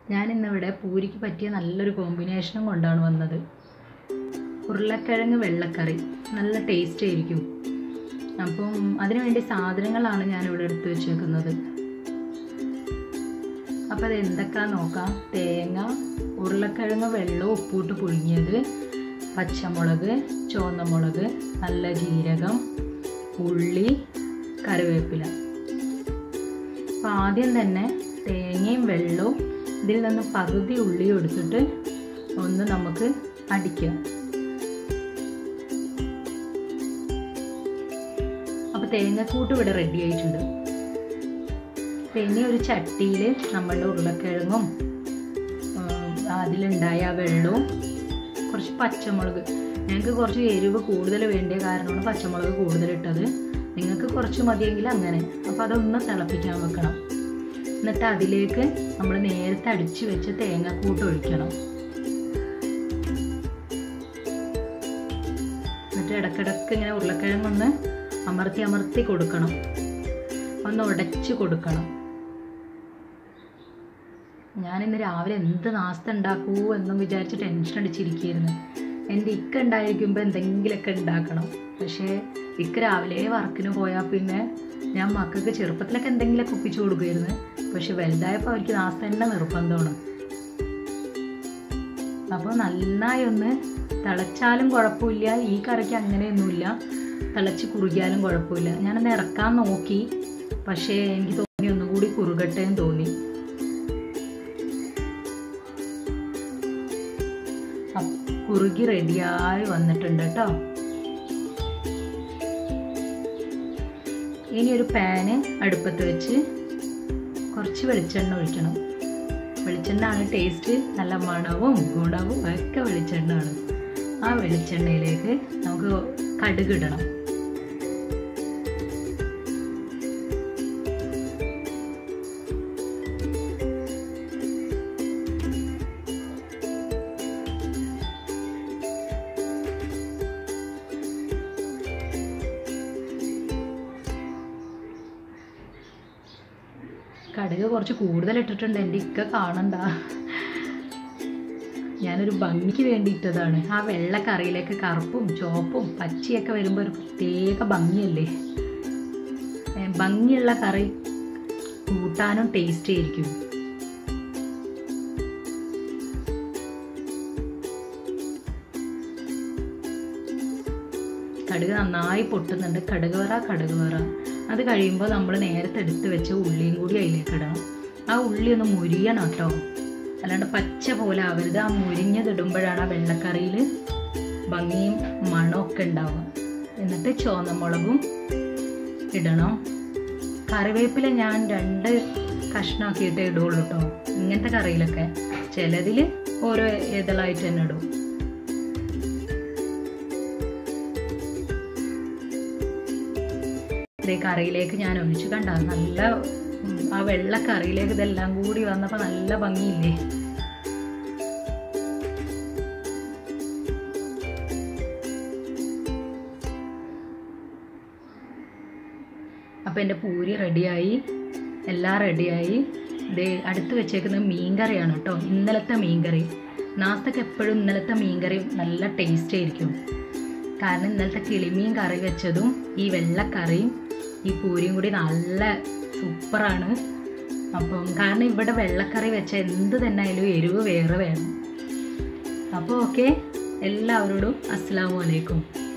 ഞാൻ ഇന്നിവിടെ പൂരിക്ക് പറ്റിയ നല്ലൊരു കോമ്പിനേഷനും കൊണ്ടാണ് വന്നത് ഉരുളക്കിഴങ്ങ് വെള്ളക്കറി നല്ല ടേസ്റ്റ് ആയിരിക്കും അപ്പം അതിനുവേണ്ടി സാധനങ്ങളാണ് ഞാനിവിടെ എടുത്തു വെച്ചേക്കുന്നത് അപ്പോൾ അത് എന്തൊക്കെയാണെന്ന് നോക്കാം തേങ്ങ ഉരുളക്കിഴങ്ങ് വെള്ളം ഉപ്പൂട്ട് പുഴുങ്ങിയത് പച്ചമുളക് ചുവന്ന മുളക് നല്ല ജീരകം ഉള്ളി കറിവേപ്പില അപ്പോൾ ആദ്യം തന്നെ തേങ്ങയും വെള്ളവും ഇതിൽ നിന്ന് പകുതി ഉള്ളി എടുത്തിട്ട് ഒന്ന് നമുക്ക് അടിക്കാം അപ്പോൾ തേങ്ങക്കൂട്ട് ഇവിടെ റെഡി ആയിട്ടുണ്ട് പിന്നെ ഒരു ചട്ടിയിൽ നമ്മളുടെ ഉരുളക്കിഴങ്ങും അതിലുണ്ടായ ആ വെള്ളവും കുറച്ച് പച്ചമുളക് ഞങ്ങൾക്ക് കുറച്ച് എരിവ് കൂടുതൽ വേണ്ടിയ കാരണമാണ് പച്ചമുളക് കൂടുതൽ ഇട്ടത് നിങ്ങൾക്ക് കുറച്ച് മതിയെങ്കിൽ അങ്ങനെ അപ്പോൾ അതൊന്ന് തിളപ്പിക്കാൻ വെക്കണം എന്നിട്ട് അതിലേക്ക് നമ്മൾ നേരത്തെ അടിച്ചു വെച്ച തേങ്ങക്കൂട്ട് ഒഴിക്കണം എന്നിട്ട് ഇടക്കിടക്ക് ഇങ്ങനെ ഉരുളക്കിഴങ്ങൊന്ന് അമർത്തി അമർത്തി കൊടുക്കണം ഒന്ന് ഉടച്ച് കൊടുക്കണം ഞാനിന്ന് രാവിലെ എന്ത് നാസ്ത ഉണ്ടാക്കൂ എന്നും വിചാരിച്ച് ടെൻഷൻ അടിച്ചിരിക്കുകയായിരുന്നു എൻ്റെ ഇക്ക ഉണ്ടായിരിക്കുമ്പോൾ എന്തെങ്കിലുമൊക്കെ ഉണ്ടാക്കണം പക്ഷേ ഇക്ക രാവിലെ വർക്കിന് പോയാൽ പിന്നെ ഞാൻ മക്കൾക്ക് ചെറുപ്പത്തിലൊക്കെ എന്തെങ്കിലുമൊക്കെ ഒപ്പിച്ചു കൊടുക്കുമായിരുന്നു പക്ഷെ വലുതായപ്പോൾ അവർക്ക് നാസ്ത തന്നെ നിർബന്ധമാണ് അപ്പോൾ നന്നായി ഒന്ന് തിളച്ചാലും കുഴപ്പമില്ല ഈ കറിക്ക് അങ്ങനെയൊന്നുമില്ല തിളച്ച് കുറുകിയാലും കുഴപ്പമില്ല ഞാനൊന്ന് ഇറക്കാൻ നോക്കി പക്ഷേ എനിക്ക് തോന്നി ഒന്നുകൂടി കുറുകട്ടെ എന്ന് തോന്നി കുറുകി റെഡിയായി വന്നിട്ടുണ്ട് കേട്ടോ ഇനി ഒരു പാന് അടുപ്പത്ത് വെച്ച് കുറച്ച് വെളിച്ചെണ്ണ ഒഴിക്കണം വെളിച്ചെണ്ണ ആണ് ടേസ്റ്റ് നല്ല മണവും ഗുണവും ഒക്കെ വെളിച്ചെണ്ണ ആണ് ആ വെളിച്ചെണ്ണയിലേക്ക് നമുക്ക് കടുക് ഇടണം കടുക് കുറച്ച് കൂടുതൽ ഇട്ടിട്ടുണ്ട് എൻ്റെ ഇക്ക കാണണ്ട ഞാനൊരു ഭംഗിക്ക് വേണ്ടി ഇട്ടതാണ് ആ വെള്ള കറിയിലേക്ക് കറുപ്പും ചുവപ്പും പച്ചയൊക്കെ വരുമ്പോൾ ഒരു പ്രത്യേക ഭംഗിയല്ലേ ഭംഗിയുള്ള കറി കൂട്ടാനും ടേസ്റ്റ് ആയിരിക്കും കടുക് നന്നായി പൊട്ടുന്നുണ്ട് കടുക് വറ കടുക് വറ അത് കഴിയുമ്പോൾ നമ്മൾ നേരത്തെ എടുത്ത് വെച്ച ഉള്ളിയും കൂടി അതിലേക്ക് ഇടണം ആ ഉള്ളി ഒന്ന് മുരിയണം കേട്ടോ അല്ലാണ്ട് പച്ച പോലെ ആവരുത് ആ മുരിഞ്ഞതിടുമ്പോഴാണ് ആ വെള്ളക്കറിയിൽ ഭംഗിയും മണമൊക്കെ ഉണ്ടാവുക എന്നിട്ട് ചുവന്ന മുളകും ഇടണം കറിവേപ്പില ഞാൻ രണ്ട് കഷ്ണമാക്കിയിട്ടേ ഇടുള്ളൂ കേട്ടോ ഇങ്ങനത്തെ കറിയിലൊക്കെ ചിലതിൽ ഓരോ ഇതളായിട്ട് തന്നെ ഇടും ഇതേ കറിയിലേക്ക് ഞാൻ ഒഴിച്ച് കണ്ട നല്ല ആ വെള്ള കറിയിലേക്ക് ഇതെല്ലാം കൂടി വന്നപ്പോൾ നല്ല ഭംഗിയില്ലേ അപ്പം എൻ്റെ പൂരി റെഡിയായി എല്ലാം റെഡിയായി ഇത് അടുത്ത് വെച്ചേക്കുന്നത് മീൻകറിയാണ് കേട്ടോ ഇന്നലത്തെ മീൻകറി നാസ്തക്ക് എപ്പോഴും ഇന്നലത്തെ മീൻകറി നല്ല ടേസ്റ്റ് ആയിരിക്കും കാരണം ഇന്നലത്തെ കിളിമീൻ കറി വെച്ചതും ഈ വെള്ളക്കറിയും ഈ പൂരിയും കൂടി നല്ല സൂപ്പറാണ് അപ്പം കാരണം ഇവിടെ വെള്ളക്കറി വെച്ച എന്ത് തന്നെ ആയാലും എരിവ് വേറെ വേണം അപ്പോൾ ഓക്കെ എല്ലാവരോടും അസ്സാം വലൈക്കും